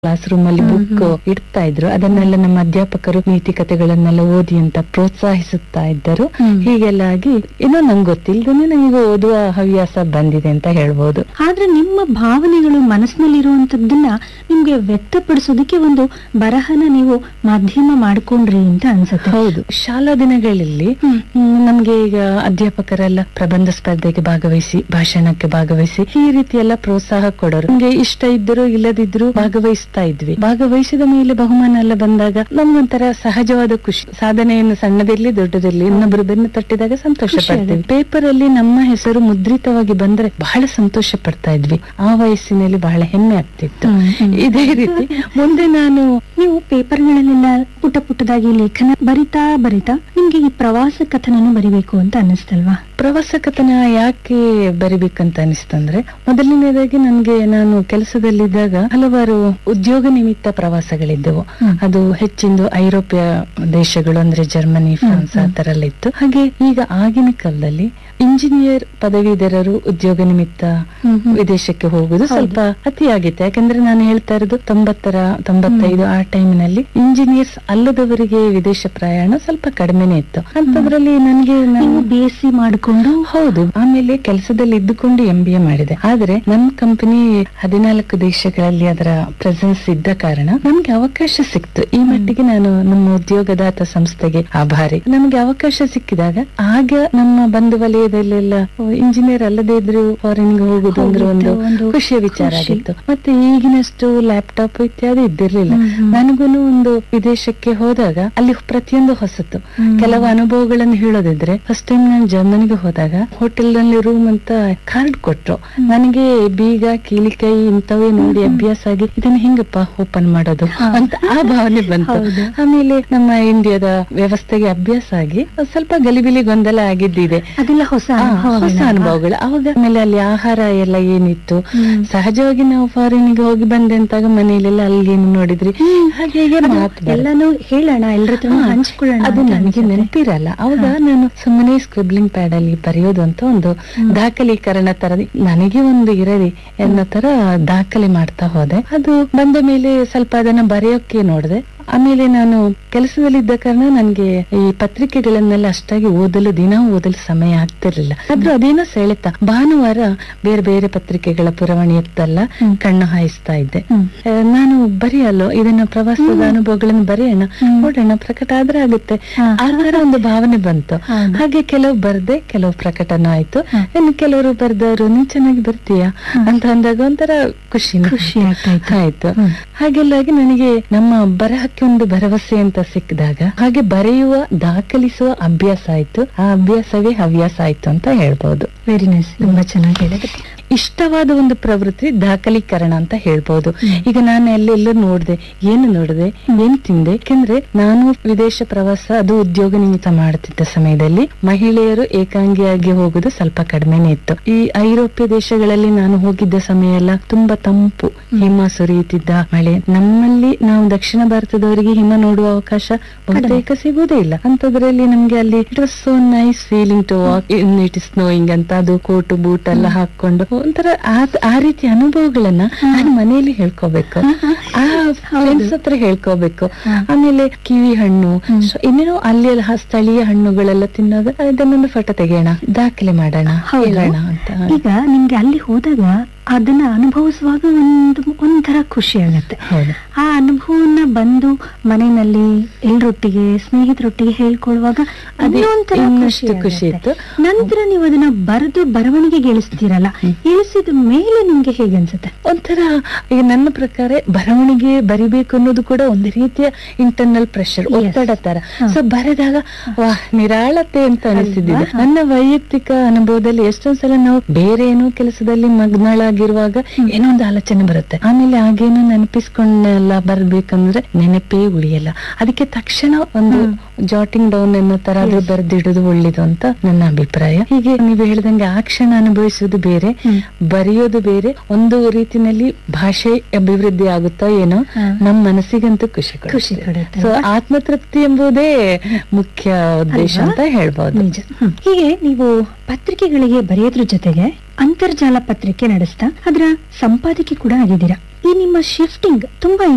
Class room ಅಲ್ಲಿ book ಇಡ್ತಾ ಇದ್ರು ಅದನ್ನೆಲ್ಲ ನಮ್ಮ ಅಧ್ಯಾಪಕರು ನೀತಿ ಕಥೆಗಳನ್ನೆಲ್ಲ ಓದಿ ಅಂತ ಪ್ರೋತ್ಸಾಹಿಸುತ್ತಾ ಇದ್ದರು ಹ್ಮ್. ಹೀಗೆಲ್ಲ ಆಗಿ ಏನೋ ನಂಗೆ ಗೊತ್ತಿಲ್ಲದೇನೆ ನನಗೆ ಓದುವ ಹವ್ಯಾಸ ಬಂದಿದೆ ಅಂತ ಹೇಳ್ಬೋದು ಆದ್ರೆ ನಿಮ್ಮ ಭಾವನೆಗಳು ಮನಸ್ಸಿನಲ್ಲಿರುವಂತದ್ದನ್ನ ನಿಮ್ಗೆ ವ್ಯಕ್ತಪಡಿಸೋದಕ್ಕೆ ಒಂದು ಬರಹನ ನೀವು ಮಾಧ್ಯಮ ಮಾಡ್ಕೊಂಡ್ರಿ ಅಂತ ಅನ್ಸುತ್ತೆ ಹೌದು ಶಾಲಾ ದಿನಗಳಲ್ಲಿ ಹ್ಮ್. ಹ್ಮ್, ನಮ್ಗೆ ಈಗ ಅಧ್ಯಾಪಕರೆಲ್ಲ ಪ್ರಬಂಧ ಸ್ಪರ್ಧೆಗೆ ಭಾಗವಹಿಸಿ ಭಾಷಣಕ್ಕೆ ಭಾಗವಹಿಸಿ ಈ ರೀತಿ ಎಲ್ಲ ಪ್ರೋತ್ಸಾಹ ಕೊಡೋರು ನಮ್ಗೆ ಇಷ್ಟ ಇದ್ದರೂ ಇಲ್ಲದಿದ್ರು ಭಾಗವಹಿಸ್ತಾ ಇದ್ವಿ ಭಾಗವಹಿಸಿದ ಮೇಲೆ ಬಹುಮಾನ ಎಲ್ಲ ಬಂದಾಗ ನಮ್ಗೊಂಥರ ಸಹಜವಾದ ಖುಷಿ ಸಾಧನೆಯನ್ನು ಸಣ್ಣದಿರ್ಲಿ ದೊಡ್ಡದಿರ್ಲಿ ಇನ್ನೊಬ್ರು ಬೆನ್ನು ತಟ್ಟಿದಾಗ ಸಂತೋಷ ಖುಷಿ ಪಡ್ತೀವಿ ಆಗುತ್ತೆ. ಪೇಪರ್ ಅಲ್ಲಿ ನಮ್ಮ ಹೆಸರು ಮುದ್ರಿತವಾಗಿ ಬಂದ್ರೆ ಬಹಳ ಸಂತೋಷ ಪಡ್ತಾ ಇದ್ವಿ ಆ ವಯಸ್ಸಿನಲ್ಲಿ ಬಹಳ ಹೆಮ್ಮೆ ಆಗ್ತಿತ್ತು ಹ್ಮ್, ಹ್ಮ್. ಇದೇ ರೀತಿ ಮುಂದೆ ನಾನು ನೀವು ಪೇಪರ್ಗಳಲ್ಲೆಲ್ಲ ಪುಟ್ಟ ಪುಟ್ಟದಾಗಿ ಲೇಖನ ಬರಿತಾ ಬರಿತಾ ನಿಮ್ಗೆ ಈ ಪ್ರವಾಸ ಕಥನನು ಬರಿಬೇಕು ಅಂತ ಅನ್ನಿಸ್ತಲ್ವಾ ಪ್ರವಾಸ ಕಥನ ಯಾಕೆ ಬರಿಬೇಕಂತ ಅನಿಸ್ತಂದ್ರೆ ಮೊದಲನೇದಾಗಿ ನನ್ಗೆ ನಾನು ಕೆಲಸದಲ್ಲಿದ್ದಾಗ ಹಲವಾರು ಉದ್ಯೋಗ ನಿಮಿತ್ತ ಪ್ರವಾಸಗಳಿದ್ದವು ಹ್ಮ್. ಅದು ಹೆಚ್ಚಿಂದು ಐರೋಪ್ಯ ದೇಶಗಳು ಅಂದ್ರೆ ಜರ್ಮನಿ ಫ್ರಾನ್ಸ್ ಆ ಹ್ಮ್. ತರ ಎಲ್ಲ ಇತ್ತು ಹಾಗೆ ಈಗ ಆಗಿನ ಕಾಲದಲ್ಲಿ ಇಂಜಿನಿಯರ್ ಪದವೀಧರರು ಉದ್ಯೋಗ ನಿಮಿತ್ತ ಹ್ಮ್, ಹ್ಮ್. ವಿದೇಶಕ್ಕೆ ಹೋಗುದು ಹೌದು. ಸ್ವಲ್ಪ ಅತಿಯಾಗಿತ್ತು ಯಾಕಂದ್ರೆ ನಾನು ಹೇಳ್ತಾ ಇರೋದು ತೊಂಬತ್ತರ ತೊಂಬತ್ತೈದು ಆ ಟೈಮಿನಲ್ಲಿ ಇಂಜಿನಿಯರ್ಸ್ ಅಲ್ಲದವರಿಗೆ ವಿದೇಶ ಪ್ರಯಾಣ ಸ್ವಲ್ಪ ಕಡಿಮೆನೆ ಇತ್ತು ಅಂತದ್ರಲ್ಲಿ ನನ್ಗೆ ನಾನು ನೀವು ಬಿ ಎಸ್ ಸಿ ಮಾಡಿಕೊಂಡು ಹೌದು ಆಮೇಲೆ ಕೆಲಸದಲ್ಲಿ ಇದ್ದುಕೊಂಡು ಎಂ ಬಿ ಎ ಮಾಡಿದೆ ಆದ್ರೆ ನಮ್ಮ ಕಂಪನಿ ಹದಿನಾಲ್ಕು ದೇಶಗಳಲ್ಲಿ ಅದರ ಪ್ರೆಸೆನ್ಸ್ ಇದ್ದ ಕಾರಣ ನಮ್ಗೆ ಅವಕಾಶ ಸಿಕ್ತು ಈ ಮಟ್ಟಿಗೆ ನಾನು ನಮ್ಮ ಉದ್ಯೋಗದಾತ ಸಂಸ್ಥೆಗೆ ಆಭಾರಿ ನಮ್ಗೆ ಅವಕಾಶ ಸಿಕ್ಕಿದಾಗ ಆಗ ನಮ್ಮ ಬಂಧು ವಲಯದಲ್ಲೆಲ್ಲ ಇಂಜಿನಿಯರ್ ಅಲ್ಲದೆ ಇದ್ರು ಫಾರಿನ್ ಗೆ ಹೋಗುದು ಅಂದ್ರೆ ಒಂದು ಹೋಗುತ್ತೆ, ಒಂದು ಖುಷಿಯ ವಿಚಾರ ಖುಷಿ. ಆಗಿತ್ತು ಮತ್ತೆ ಈಗಿನಷ್ಟು ಲ್ಯಾಪ್ಟಾಪ್ ಇತ್ಯಾದಿ ಇದ್ದಿರ್ಲಿಲ್ಲ ಹ್ಮ್, ಹ್ಮ್. ನನಗೂನು ಒಂದು ವಿದೇಶಕ್ಕೆ ಹೋದಾಗ ಅಲ್ಲಿ ಪ್ರತಿಯೊಂದು ಹೊಸತು ಹ್ಮ್. ಕೆಲವು ಅನುಭವಗಳನ್ನು ಹೇಳೋದಿದ್ರೆ ಫಸ್ಟ್ ಟೈಮ್ ನಾನು ಜರ್ಮನಿಗೆ ಹೋದಾಗ ಹೋಟೆಲ್ ನಲ್ಲಿ ರೂಮ್ ಅಂತ ಕಾರ್ಡ್ ಕೊಟ್ರು ನನಗೆ ಬೀಗ ಕೀಲಿಕೈ ಇಂಥವೇ ನೋಡಿ ಅಭ್ಯಾಸ ಆಗಿ ಇದನ್ನ ಹೆಂಗಪ್ಪ ಓಪನ್ ಮಾಡೋದು ಹಾ. ಅಂತ ಆ ಭಾವನೆ ಬಂತು ಹೌದು. ಆಮೇಲೆ ನಮ್ಮ ಇಂಡಿಯಾದ ವ್ಯವಸ್ಥೆಗೆ ಅಭ್ಯಾಸ ಆಗಿ ಸ್ವಲ್ಪ ಗಲಿಬಿಲಿ ಗೊಂದಲ ಆಗಿದ್ದಿದೆ ಅದೆಲ್ಲ ಹೊಸ ಆ, ಹೊಸ ಅನುಭವಗಳಲ್ವಾ? ಅನುಭವಗಳು ಅವಾಗ ಆಮೇಲೆ ಅಲ್ಲಿ ಆಹಾರ ಎಲ್ಲ ಏನಿತ್ತು ಹ್ಮ್. ಸಹಜವಾಗಿ ನಾವು ಫಾರಿನ್ಗೆ ಹೋಗಿ ಬಂದೆ ಅಂತಾಗ ಮನೆಯಲ್ಲೆಲ್ಲ ಅಲ್ಲಿಗೇನು ನೋಡಿದ್ರಿ ಹಾಗೆ ಹೀಗೆ ಅದು ಮಾತು ಬರುತ್ತೆ. ಎಲ್ಲಾನು ಹೇಳೋಣ ಎಲ್ರ ಹತ್ರ ಹಾ, ಹಂಚ್ಕೊಳ್ಳೋಣ ಅದು ಅಂತ ನನಗೆ ಅನ್ಸುತ್ತೆ. ನೆನಪಿರಲ್ಲ ಅವಾಗ ನಾನು ಸುಮ್ಮನೆ ಸ್ಕ್ರಿಬ್ಲಿಂಗ್ ಪ್ಯಾಡ್ ಅಲ್ಲಿ ಬರೆಯೋದು ಅಂತ ಒಂದು ದಾಖಲೀಕರಣ ತರ ನನಗೆ ಒಂದು ಇರಲಿ ಅನ್ನೋ ತರ ದಾಖಲೆ ಮಾಡ್ತಾ ಹೋದೆ ಅದು ಬಂದ ಮೇಲೆ ಸ್ವಲ್ಪ ಅದನ್ನ ಬರೆಯೋಕೆ ನೋಡಿದೆ ಆಮೇಲೆ ನಾನು ಕೆಲಸದಲ್ಲಿದ್ದ ಕಾರಣ ನನ್ಗೆ ಈ ಪತ್ರಿಕೆಗಳನ್ನೆಲ್ಲ ಅಷ್ಟಾಗಿ ಓದಲು ದಿನ ಓದಲು ಸಮಯ ಆಗ್ತಿರ್ಲಿಲ್ಲ ಆದ್ರೂ ಅದೇನೋ ಸೆಳೆತ ಭಾನುವಾರ ಬೇರೆ ಬೇರೆ ಪತ್ರಿಕೆಗಳ ಪುರವಣಿ ಎತ್ತಲ್ಲ ಹ್ಮ್. ಕಣ್ಣು ಹಾಯಿಸ್ತಾ ಇದ್ದೆ ಹ್ಮ್. ಆ, ನಾನು ಬರೆಯಲ್ಲ ಇದನ್ನ ಪ್ರವಾಸದ ಅನುಭವಗಳನ್ನು ಬರೆಯೋಣ ಹ್ಮ್. ನೋಡೋಣ ಪ್ರಕಟ ಆದ್ರೆ ಆಗುತ್ತೆ ಹಾ. ಆ ತರ ಒಂದು ಭಾವನೆ ಬಂತು ಹೌದು. ಹಾಗೆ ಕೆಲವು ಬರ್ದೆ ಕೆಲವು ಪ್ರಕಟನ ಆಯ್ತು ಹಾ. ಇನ್ನು ಕೆಲವರು ಬರ್ದವರು ನೀನ್ ಚೆನ್ನಾಗಿ ಬರ್ತೀಯಾ ಹಾ. ಅಂತ ಅಂದಾಗ ಒಂಥರ ಖುಷಿ ಖುಷಿ ಆಗ್ತಾ ಇತ್ತು. ಆಯ್ತು ಹ್ಮ್. ಹಾಗೆಲ್ಲಾಗಿ ನನಗೆ ನಮ್ಮ ಬರಹಕ್ಕೆ ಒಂದು ಭರವಸೆ ಅಂತ ಸಿಕ್ಕಿದಾಗ ಹಾಗೆ ಬರೆಯುವ ದಾಖಲಿಸುವ ಅಭ್ಯಾಸ ಆಯ್ತು ಆ ಅಭ್ಯಾಸವೇ ಹವ್ಯಾಸ ಆಯ್ತು ಅಂತ ಹೇಳ್ಬೋದು ವೆರಿ ನೈಸ್ ತುಂಬಾ ಚೆನ್ನಾಗಿ ಹೇಳಿದ್ರೆ ಇಷ್ಟವಾದ ಒಂದು ಪ್ರವೃತ್ತಿ ದಾಖಲೀಕರಣ ಅಂತ ಹೇಳ್ಬೋದು ಹ್ಮ್. ಈಗ ನಾನು ಎಲ್ಲೆಲ್ಲೂ ನೋಡಿದೆ ಏನು ನೋಡಿದೆ ಏನ್ ತಿಂದೆ ಯಾಕೆಂದ್ರೆ ನಾನು ವಿದೇಶ ಪ್ರವಾಸ ಅದು ಉದ್ಯೋಗ ನಿಮಿತ್ತ ಮಾಡುತ್ತಿದ್ದ ಸಮಯದಲ್ಲಿ ಮಹಿಳೆಯರು ಏಕಾಂಗಿಯಾಗಿ ಹೋಗುದು ಸ್ವಲ್ಪ ಕಡಿಮೆನೇ ಇತ್ತು ಈ ಐರೋಪ್ಯ ದೇಶಗಳಲ್ಲಿ ನಾನು ಹೋಗಿದ್ದ ಸಮಯ ಎಲ್ಲ ತುಂಬಾ ತಂಪು ಹಿಮ ಸುರಿಯುತ್ತಿದ್ದ ಮಳೆ ನಮ್ಮಲ್ಲಿ ನಾವು ದಕ್ಷಿಣ ಭಾರತದವರಿಗೆ ಹಿಮ ನೋಡುವ ಅವಕಾಶ ಬಹುತೇಕ ಸಿಗುವುದೇ ಇಲ್ಲ ಅಂತದ್ರಲ್ಲಿ ನಮ್ಗೆ ಅಲ್ಲಿ it was so nice feeling to walk in it is snowing ಅಂತ ಅದು ಕೋಟು ಬೂಟ್ ಎಲ್ಲ ಹಾಕೊಂಡು ಒಂಥರ ಆ- ಆ ರೀತಿ ಅನುಭವಗಳನ್ನ ನಾನು ಮನೆಯಲ್ಲಿ ಹೇಳ್ಕೋಬೇಕು ಆ ಫ್ರೆಂಡ್ಸ್ ಹತ್ರ ಹೇಳ್ಕೋಬೇಕು ಹಾ. ಆಮೇಲೆ ಕಿವಿ ಹಣ್ಣು ಹ್ಮ್. ಸೊ ಇನ್ನೇನೋ ಅಲ್ಲಿ ಎಲ್ಲ ಹ- ಸ್ಥಳೀಯ ಹಣ್ಣುಗಳೆಲ್ಲ ತಿನ್ನೋದು ಅದನ್ನೊಂದು ಫೋಟೋ ತೆಗೆಯೋಣ ದಾಖಲೆ ಮಾಡೋಣ ಹೌದು. ಹೇಳೋಣ ಅಂತ ಈಗ ನಿಮ್ಗೆ ಅಲ್ಲಿ ಹೋದಾಗ ಅದನ್ನ ಅನುಭವಿಸುವಾಗ ಒಂದು ಒಂಥರ ಖುಷಿ ಆಗತ್ತೆ ಹೌದು ಆ ಅನುಭವನ ಬಂದು ಮನೆಯಲ್ಲಿ ಎಲ್ರೊಟ್ಟಿಗೆ ಸ್ನೇಹಿತರೊಟ್ಟಿಗೆ ಹೇಳ್ಕೊಳ್ಳುವಾಗ ಅದೇ ಇನ್ನೊಂಥರ ಇನ್ನಷ್ಟು ಖುಷಿ ಆಗುತ್ತೆ. ಇತ್ತು. ನಂತರ ನೀವು ಅದನ್ನ ಬರೆದು ಬರವಣಿಗೆಗೆ ಇಳಿಸ್ತೀರಲ್ಲ ಇಳಿಸಿದ ಮೇಲೆ ನಿಮ್ಗೆ ಹೇಗೆ ಅನ್ಸುತ್ತೆ ಒಂಥರ ಈಗ ನನ್ನ ಪ್ರಕಾರ ಬರವಣಿಗೆ ಬರಿಬೇಕು ಅನ್ನೋದು ಕೂಡ ಒಂದು ರೀತಿಯ ಇಂಟರ್ನಲ್ ಪ್ರೆಷರ್ Yes. ಒತ್ತಡ ತರ ಹ. ಸೊ ಬರೆದಾಗ ವಾಹ್ ನಿರಾಳತೆ ಅಂತ ಅನಿಸಿದ್ದಿದೆ ಅಲ್ವಾ? ನನ್ನ ವೈಯಕ್ತಿಕ ಅನುಭವದಲ್ಲಿ ಎಷ್ಟೊಂದ್ಸಲ ನಾವು ಬೇರೆ ಏನೋ ಕೆಲಸದಲ್ಲಿ ಮಗ್ನಳಾಗಿರುವಾಗ ಏನೋ ಒಂದು ಆಲೋಚನೆ ಬರುತ್ತೆ ಆಮೇಲೆ ಆಗೇನೋ ನೆನಪಿಸ್ಕೊಂಡೆಲ್ಲ ಬರ್ಬೇಕಂದ್ರೆ ನೆನಪೇ ಉಳಿಯಲ್ಲ ಅದಕ್ಕೆ ತಕ್ಷಣ ಒಂದು ಜಾಟಿಂಗ್ ಡೌನ್ ಅನ್ನೋ ತರ ಆದ್ರೂ Yes. ಬರ್ದಿಡೋದು ಒಳ್ಳೇದು ಅಂತ ನನ್ನ ಅಭಿಪ್ರಾಯ ಹೀಗೆ ನೀವು ಹೇಳ್ದಂಗೆ ಆ ಕ್ಷಣ ಅನುಭವಿಸುವುದು ಬೇರೆ ಹ್ಮ್. ಬರೆಯೋದು ಬೇರೆ ಒಂದು ರೀತಿನಲ್ಲಿ ಭಾಷೆ ಅಭಿವೃದ್ಧಿ ಆಗುತ್ತೋ ಏನೋ ಹಾ. ನಮ್ಮ ಮನಸ್ಸಿಗಂತೂ ಖುಷಿ ಖುಷಿ ಕೊಡುತ್ತೆ ಸೊ ಅಲ್ವಾ? ಆತ್ಮತೃಪ್ತಿ ಎಂಬುದೇ ಮುಖ್ಯ ಉದ್ದೇಶ ಅಲ್ವಾ? ಅಂತ ಹೇಳ್ಬೋದು ನಿಜ ಹ್ಮ್. ಹೀಗೆ ನೀವು ಪತ್ರಿಕೆಗಳಿಗೆ ಬರೆಯೋದ್ರ ಜೊತೆಗೆ ಅಂತರ್ಜಾಲ ಪತ್ರಿಕೆ ನಡೆಸ್ತಾ ಅದರ ಸಂಪಾದಕಿ ಕೂಡ ಆಗಿದ್ದೀರಾ ಈ ನಿಮ್ಮ ಶಿಫ್ಟಿಂಗ್ ತುಂಬಾ